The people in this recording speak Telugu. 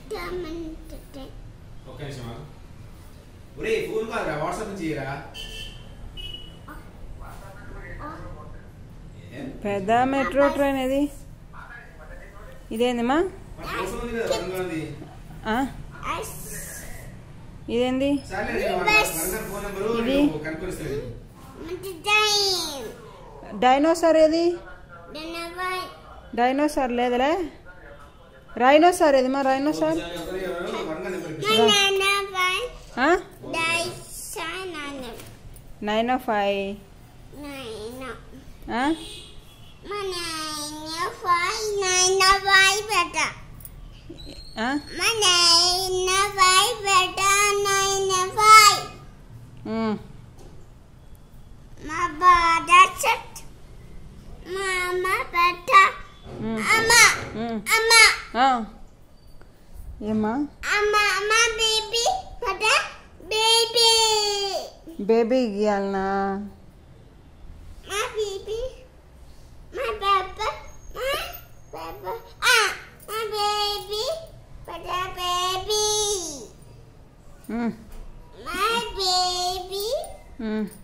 పెట్టమంటే ఒక్క నిమిషం ఆగు. ఒరే ఫోన్ కాదురా వాట్సాప్ నుంచి చేయరా ఏం? పెద్ద మెట్రో ట్రైన్ ఇది ఇదేందమ్మా మన కోసం ఉంది కదా వరంగల్ది. ఆ? ఇదేంది సర్లే నేను వరంగల్ వరంగల్ ఫోన్ నెంబరు ఇది? నేను కనుక్కొనిస్తాను మంచి టైం డైనోసార్ ఏది డెనవై డైనోసార్ లేదులే రైనోసార్ ఏది మా రైనోసార్ ఒకసారి ఒకరి ఎవరో వరంగల్ నెంబర్ ఇప్పిస్తా. డెనవై ఆ? డై సైనాన నైన్ ఓ ఫైవ్ నైనా ఆ? మన ఫై నైనా వై బెట ఆ? మన నైనా వై బెట నైనా వై ఉమ్. మా బాద సెట్ మామ బెట ఉమ్. అమ్మ ఉమ్. అమ్మ ఆ. ఏమ్మా అమ్మ అమ్మ బేబీ బెట బేబీ బేబీ గీయాలనా మా బేబీ మా బాబా మా బాబా ఆ మా బేబీ బెట బేబీ ఉమ్. My baby, um.